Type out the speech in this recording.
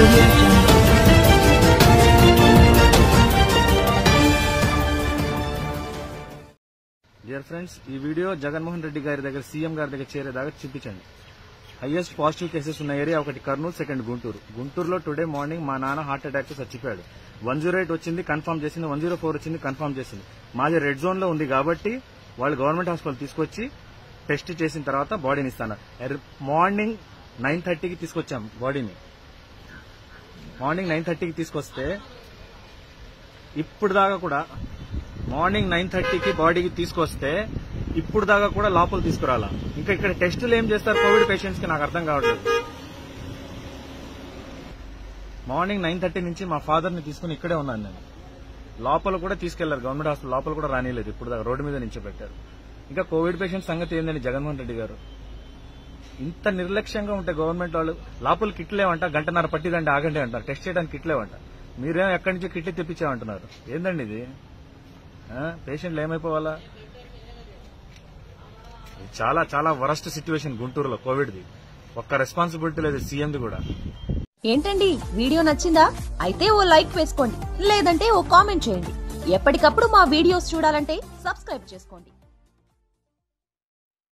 audio jungle. Dear friends ఈ video Jaganmohan Reddy గారి దగ్గర సీఎం గారి దగ్గర చేరేదాకా చూపించండి హైయెస్ట్ పాజిటివ్ కేసెస్ ఉన్న ఏరియా ఒకటి కర్నూలు సెకండ్ గుంటూరు గుంటూరులో టుడే మార్నింగ్ మా నాన్న హార్ట్ అటాక్ తో చచ్చిపోయాడు వన్ జీరో ఎయిట్ వచ్చింది కన్ఫర్మ్ చేసింది వన్ జీరో ఫోర్ వచ్చింది కన్ఫర్మ్ చేసింది మాది రెడ్ జోన్ లో ఉంది కాబట్టి వాళ్ళు గవర్నమెంట్ హాస్పిటల్ తీసుకొచ్చి టెస్ట్ చేసిన తర్వాత బాడీని ఇస్తాను మార్నింగ్ నైన్ థర్టీకి తీసుకొచ్చాం బాడీని మార్నింగ్ నైన్ థర్టీకి తీసుకొస్తే ఇప్పుడు దాకా కూడా మార్నింగ్ నైన్ థర్టీకి బాడీకి తీసుకొస్తే ఇప్పుడు దాకా కూడా లోపల తీసుకురాలా ఇంకా ఇక్కడ టెస్టులు ఏం చేస్తారు కోవిడ్ పేషెంట్స్ కి నాకు అర్థం కావట్లేదు మార్నింగ్ నైన్ థర్టీ నుంచి మా ఫాదర్ ని తీసుకుని ఇక్కడే ఉన్నాను నేను లోపల కూడా తీసుకెళ్లారు గవర్నమెంట్ హాస్పిటల్ లోపల కూడా రానిలేదు ఇప్పుడు దాకా రోడ్డు మీద నుంచి పెట్టారు ఇంకా కోవిడ్ పేషెంట్ సంగతి ఏందని జగన్మోహన్ రెడ్డి గారు ఇంత నిర్లక్ష్యంగా ఉంటే గవర్నమెంట్ వాళ్ళు లోపల కిట్లేవంట గంటన్నర పట్టిదండి ఆగండి అంటారు టెస్ట్ చేయడానికి కిట్లేవంట మీరేం ఎక్కడి నుంచి కిట్లు తెప్పించామంటున్నారు ఏందండి ఇది ఆ? పేషెంట్లు ఏమైపోవాలా ఇది చాలా చాలా వరస్ట్ సిచ్యువేషన్ గుంటూరులో కోవిడ్ది ఒక్క రెస్పాన్సిబిలిటీ లేదు సీఎంది కూడా ఏంటండి వీడియో నచ్చిందా అయితే ఓ లైక్ వేసుకోండి లేదంటే ఓ కామెంట్ చేయండి ఎప్పటికప్పుడు మా వీడియోస్ చూడాలంటే సబ్స్క్రైబ్ చేసుకోండి